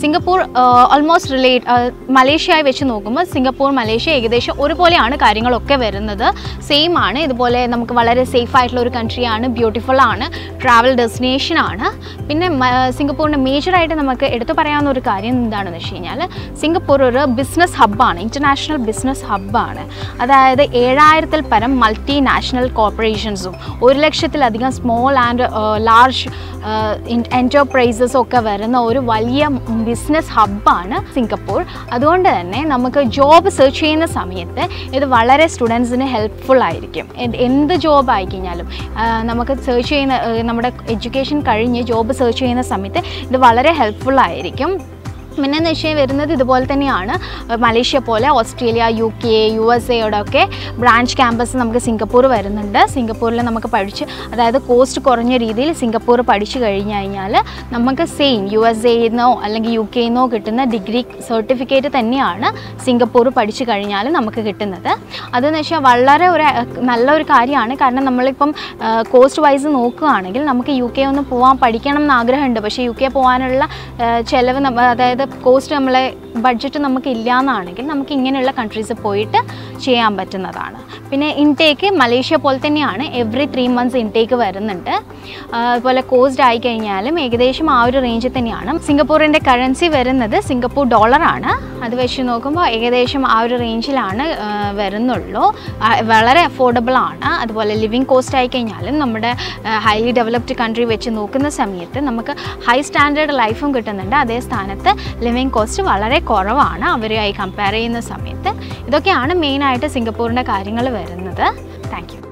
Singapore almost relate മലേഷ്യയായി വെച്ച് നോക്കുമ്പോൾ Singapore Malaysia ഏകദേശം ഒരുപോലെയാണ് കാര്യങ്ങളൊക്കെ വരുന്നത് സെയിം ആണ് ഇതുപോലെ നമുക്ക് വളരെ സേഫ് ആയിട്ടുള്ള ഒരു കൺട്രിയാണ് ബ്യൂട്ടിഫുൾ ആണ് ട്രാവൽ ഡെസ്റ്റിനേഷൻ ആണ് പിന്നെ മ- സിംഗപ്പൂരിൻ്റെ മേജറായിട്ട് നമുക്ക് എടുത്തു പറയാവുന്ന ഒരു കാര്യം എന്താണെന്ന് വെച്ച് കഴിഞ്ഞാൽ സിംഗപ്പൂർ ഒരു ബിസിനസ് ഹബ്ബാണ് ഇൻ്റർനാഷണൽ ബിസിനസ് ഹബ്ബാണ് അതായത് ഏഴായിരത്തിൽ പരം മൾട്ടി നാഷണൽ കോർപ്പറേഷൻസും ഒരു ലക്ഷത്തിലധികം സ്മോൾ ആൻഡ് ലാർജ് എൻറ്റർപ്രൈസസും ഒക്കെ വരുന്ന ഒരു വലിയ ബിസിനസ് ഹബ്ബാണ് സിംഗപ്പൂർ അതുകൊണ്ട് തന്നെ നമുക്ക് ജോബ് സെർച്ച് ചെയ്യുന്ന സമയത്ത് ഇത് വളരെ സ്റ്റുഡൻസിന് ഹെൽപ്ഫുൾ ആയിരിക്കും എന്ത് എന്ത് ജോബ് ആയി കഴിഞ്ഞാലും ആ, നമുക്ക് സെർച്ച് ചെയ്യുന്ന ആ, നമ്മുടെ എഡ്യൂക്കേഷൻ കഴിഞ്ഞ് ജോബ് സെർച്ച് ചെയ്യുന്ന സമയത്ത് ഇത് വളരെ ഹെൽപ്ഫുൾ ആയിരിക്കും പിന്നെ എന്ന് വെച്ചാൽ വരുന്നത് ഇതുപോലെ തന്നെയാണ് ഏഹ് മലേഷ്യ പോലെ Australia U K U S എയുടെ ഒക്കെ ബ്രാഞ്ച് ക്യാമ്പസ് നമുക്ക് സിംഗപ്പൂർ വരുന്നുണ്ട് സിംഗപ്പൂരിൽ നമുക്ക് പഠിച്ച് അതായത് കോസ്റ്റ് കുറഞ്ഞ രീതിയിൽ സിംഗപ്പൂർ പഠിച്ചു കഴിഞ്ഞ് കഴിഞ്ഞാൽ നമുക്ക് സെയിം യു എസ് എന്നോ അല്ലെങ്കിൽ യു കെന്നോ കിട്ടുന്ന ഡിഗ്രി സർട്ടിഫിക്കറ്റ് തന്നെയാണ് സിംഗപ്പൂർ പഠിച്ചു കഴിഞ്ഞാൽ നമുക്ക് കിട്ടുന്നത് അതെന്ന് വെച്ചാൽ വളരെ ഒരു ഏഹ്, നല്ലൊരു കാര്യമാണ് കാരണം നമ്മളിപ്പം കോസ്റ്റ് വൈസ് നോക്കുകയാണെങ്കിൽ നമുക്ക് യു കെ ഒന്ന് പോകാൻ പഠിക്കണം എന്ന് ആഗ്രഹമുണ്ട് പക്ഷേ യു കെ പോകാനുള്ള ഏഹ്, ചിലവ് നമ്മ അതായത് കോസ്റ്റ് നമ്മളെ ബഡ്ജറ്റ് നമുക്ക് ഇല്ല എന്നാണെങ്കിൽ നമുക്ക് ഇങ്ങനെയുള്ള കൺട്രീസ് പോയിട്ട് ചെയ്യാൻ പറ്റുന്നതാണ് പിന്നെ ഇൻടേക്ക് മലേഷ്യ പോലെ തന്നെയാണ് എവറി ത്രീ മന്ത്സ് ഇൻടേക്ക് വരുന്നുണ്ട് ആ, അതുപോലെ കോസ്റ്റ് ആയി കഴിഞ്ഞാലും ഏകദേശം ആ ഒരു റേഞ്ചിൽ തന്നെയാണ് സിംഗപ്പൂരിൻ്റെ കറൻസി വരുന്നത് സിംഗപ്പൂർ ഡോളറാണ് അത് വെച്ച് നോക്കുമ്പോൾ ഏകദേശം ആ ഒരു റേഞ്ചിലാണ് ആ, വരുന്നുള്ളൂ ആ, വളരെ അഫോർഡബിൾ ആണ് അതുപോലെ ലിവിങ് കോസ്റ്റ് ആയി കഴിഞ്ഞാലും നമ്മുടെ ഹൈലി ഡെവലപ്ഡ് കൺട്രി വെച്ച് നോക്കുന്ന സമയത്ത് നമുക്ക് ഹൈ സ്റ്റാൻഡേർഡ് ലൈഫും കിട്ടുന്നുണ്ട് അതേ സ്ഥാനത്ത് ലിവിങ് കോസ്റ്റ് വളരെ കുറവാണ് അവരുമായി കമ്പയർ ചെയ്യുന്ന സമയത്ത് ഇതൊക്കെയാണ് മെയിനായിട്ട് സിംഗപ്പൂരിൻ്റെ കാര്യങ്ങൾ വരുന്നത് താങ്ക് യു